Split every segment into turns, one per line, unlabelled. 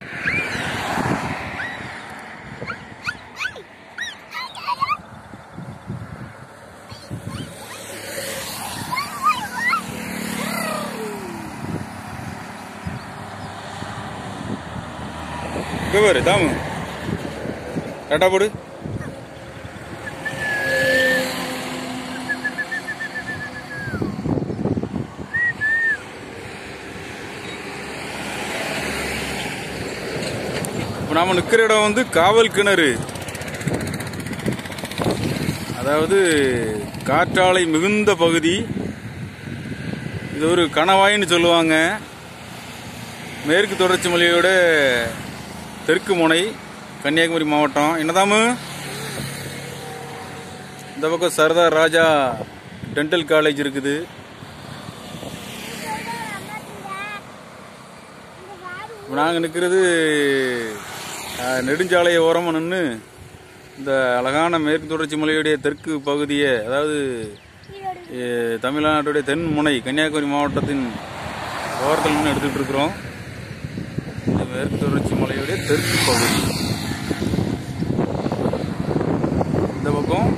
இங்கே பாரு தாமு டாட்டா போடு இப்போ நாம நிற்கிற இடம் வந்து காவல் கிணறு அதாவது காற்றாலை மிகுந்த பகுதி இது ஒரு கணவாயின்னு சொல்லுவாங்க மேற்கு தொடர்ச்சி மலையோட தெற்கு முனை கன்னியாகுமரி மாவட்டம் என்னதாமு இந்த பக்கம் சர்தார் ராஜா டென்டல் காலேஜ் இருக்குது இப்போ நாங்கள் நிற்கிறது நெடுஞ்சாலை ஓரமாக நின்று இந்த அழகான மேற்கு தொடர்ச்சி மலையுடைய தெற்கு பகுதியை அதாவது அஹ், தமிழ்நாட்டுடைய தென் முனை கன்னியாகுமரி மாவட்டத்தின் ஓரத்தில் நின்று எடுத்துக்கிட்டு இருக்கிறோம் இந்த மேற்கு தொடர்ச்சி மலையுடைய தெற்கு பகுதி இந்த பக்கம்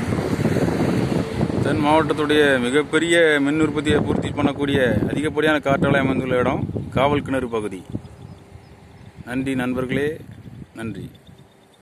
தென் மாவட்டத்துடைய மிகப்பெரிய மின் உற்பத்தியை பூர்த்தி பண்ணக்கூடிய அதிகப்படியான காற்றாலை அமைந்துள்ள இடம் காவல் கிணறு பகுதி நன்றி நண்பர்களே நன்றி